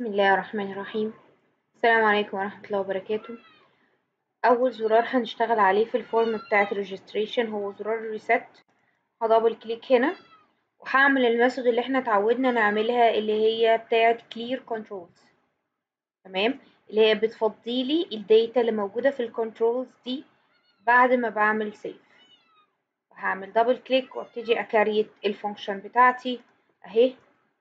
بسم الله الرحمن الرحيم السلام عليكم ورحمة الله وبركاته أول زرار هنشتغل عليه في الفورم بتاعة الريجستريشن هو زرار الريست هدبل كليك هنا وهعمل الميثود اللي احنا اتعودنا نعملها اللي هي بتاعة clear controls تمام اللي هي بتفضيلي الداتا اللي موجودة في الكنترولز دي بعد ما بعمل سيف هعمل دبل كليك وابتدي اكريت الفانكشن بتاعتي اهي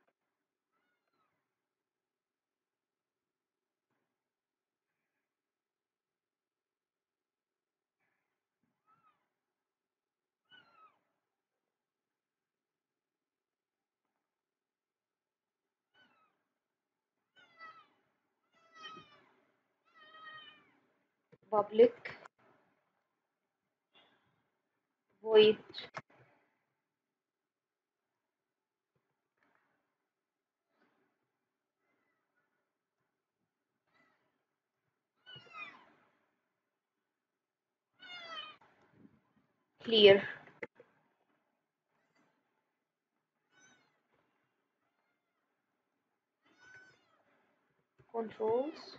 public void clear controls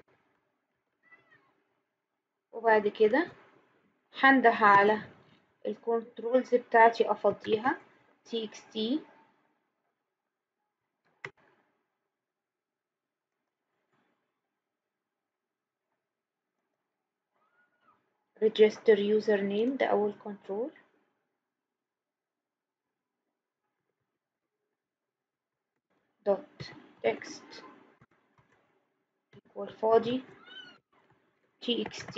وبعد كده هنده على الكنترولز بتاعتي افضيها txt register username ده اول كنترول dot text equal فاضي txt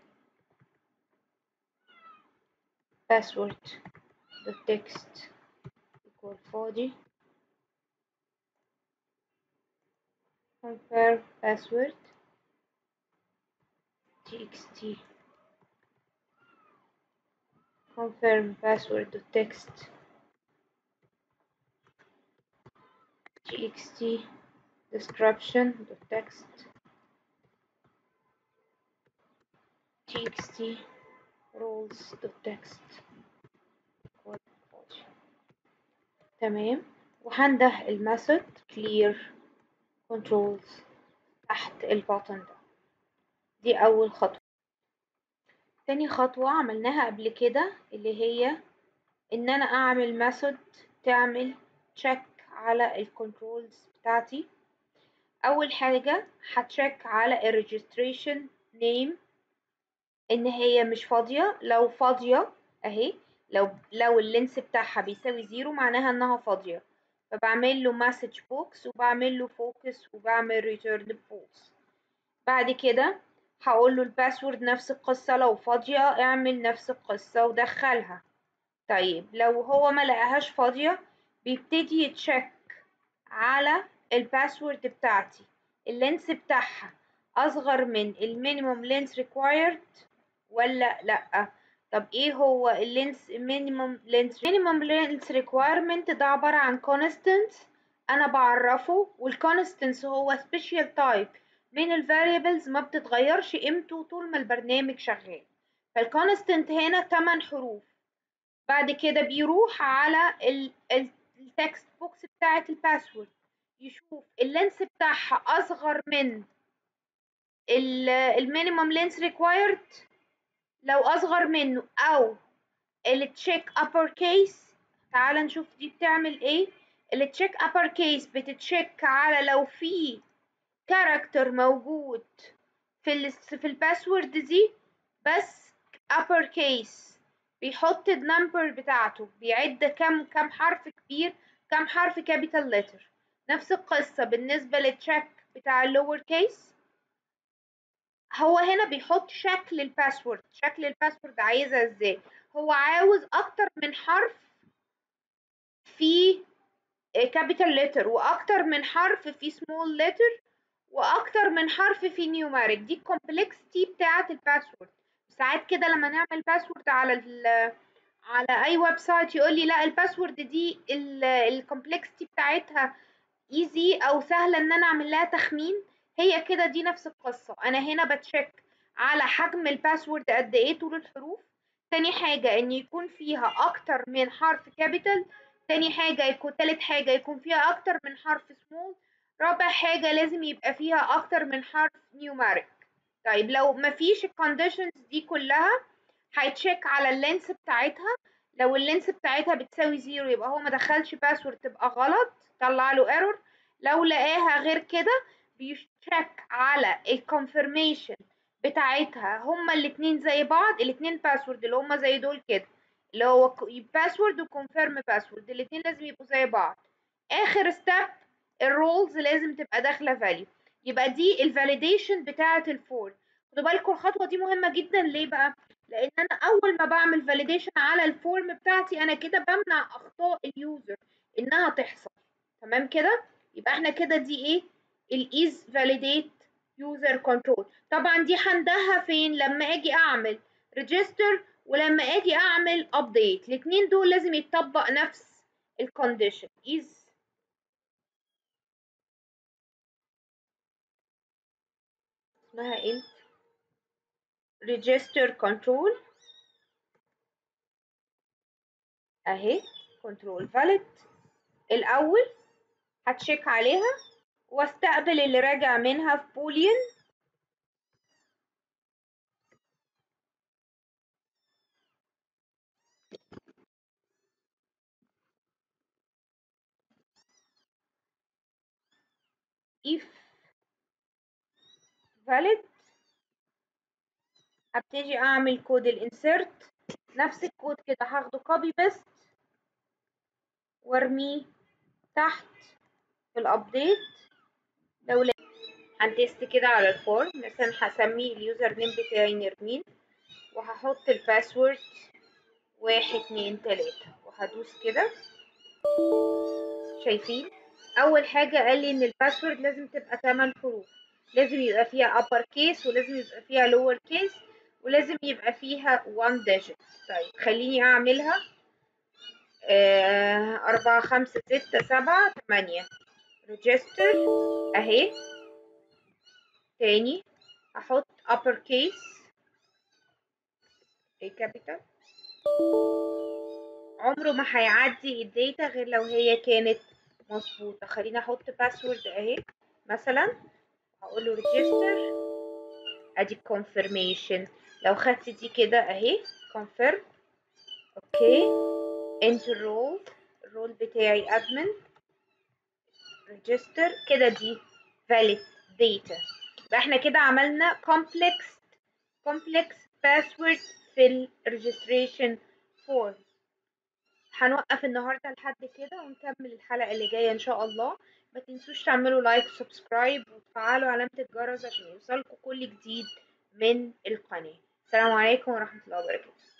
password the text equal فاضي confirm password txt confirm password the text txt description the text txt roles the text تمام وهنده الميثود clear controls تحت البوتن ده دي أول خطوة تاني خطوة عملناها قبل كده اللي هي إن أنا أعمل ميثود تعمل check على الكنترولز بتاعتي أول حاجة هتشيك على الريجستريشن نيم إن هي مش فاضية لو فاضية أهي لو لو اللينس بتاعها بيساوي زيرو معناها انها فاضية فبعمل له مسج بوكس وبعمل له فوكس وبعمل ريتيرن فولس بعد كده هقول له الباسورد نفس القصة لو فاضية اعمل نفس القصة ودخلها طيب لو هو ما لقاهاش فاضية بيبتدي يتشيك على الباسورد بتاعتي اللينس بتاعها اصغر من المينيموم لينس ريكوايرد ولا لأ طب ايه هو اللينس مينيمم لينس مينيمم لينس ريكويرمنت ده عبارة عن كونستنت انا بعرفه والكونستنس هو سبيشال تايب من الفاريبلز ما بتتغيرش قيمته طول ما البرنامج شغال فالكونستنت هنا 8 حروف بعد كده بيروح على التكست بوكس بتاعة الباسورد يشوف اللينس بتاعها اصغر من المينيمم لينس ريكوايرد لو اصغر منه او التشيك ابر كيس تعال نشوف دي بتعمل ايه التشيك ابر كيس بتتشيك على لو في كاركتر موجود في ال في الباسورد دي بس ابر كيس بيحط النمبر بتاعته بيعد كم كم حرف كبير كم حرف كابيتال لتر نفس القصة بالنسبة للتشيك بتاع اللور كيس هو هنا بيحط شكل الباسورد شكل الباسورد عايزها ازاي هو عاوز اكتر من حرف في كابيتال لتر واكتر من حرف في سمول لتر واكتر من حرف في نيوميريك دي الكومبلكسيتي بتاعه الباسورد ساعات كده لما نعمل باسورد على ال على اي ويب سايت يقول لي لا الباسورد دي الكومبلكسيتي بتاعتها ايزي او سهله ان انا اعمل لها تخمين هي كده دي نفس القصة أنا هنا بتشيك على حجم الباسورد قد إيه طول الحروف تاني حاجة إن يكون فيها أكتر من حرف كابيتال تاني حاجة يكون تالت حاجة يكون فيها أكتر من حرف سمول رابع حاجة لازم يبقى فيها أكتر من حرف نيوميريك طيب لو مفيش الكونديشنز دي كلها هيتشيك على اللينس بتاعتها لو اللينس بتاعتها بتساوي زيرو يبقى هو ما دخلش باسورد تبقى غلط طلع له ايرور لو لقاها غير كده بيشيك على الكونفirmation بتاعتها هما الاتنين زي بعض الاتنين باسورد اللي هما زي دول كده اللي هو باسورد وكونفيرم باسورد الاتنين لازم يبقوا زي بعض اخر ستيب الرولز لازم تبقى داخله فاليو يبقى دي الفاليديشن بتاعه الفور خدوا بالكم الخطوه دي مهمه جدا ليه بقى لان انا اول ما بعمل فاليديشن على الفورم بتاعتي انا كده بمنع اخطاء اليوزر انها تحصل تمام كده يبقى احنا كده دي ايه الايز فاليديت يوزر كنترول طبعا دي هندها فين لما اجي اعمل ريجستر ولما اجي اعمل ابديت الاثنين دول لازم يتطبق نفس الكونديشن is اسمها ايه register control اهي control valid الاول هتشيك عليها واستقبل اللي راجع منها في بوليان if valid ابتدي اعمل كود الانسرت نفس الكود كده هاخده كوبي بيست وارميه تحت في الابديت لو هنتست كده على الفورم مثلا هسميه اليوزر نيم بتاعي نرمين وهحط الباسورد واحد اتنين تلاتة وهدوس كده شايفين اول حاجة قال لي ان الباسورد لازم تبقى 8 حروف لازم يبقى فيها upper case ولازم يبقى فيها lower case ولازم يبقى فيها one digit طيب خليني اعملها آه أربعة خمسة ستة سبعة تمانية register اهي تاني هحط upper case ايه capital عمره ما هيعدي الداتا غير لو هي كانت مظبوطة خليني احط باسورد اهي مثلا هقول له register ادي confirmation لو خدت دي كده اهي confirm اوكي enter role الرول بتاعي admin register كده دي valid data يبقى احنا كده عملنا complex complex password في ال registration form هنوقف النهارده لحد كده ونكمل الحلقه اللي جايه ان شاء الله ما تنسوش تعملوا لايك سبسكرايب وتفعلوا علامه الجرس عشان يوصلكم كل جديد من القناه السلام عليكم ورحمه الله وبركاته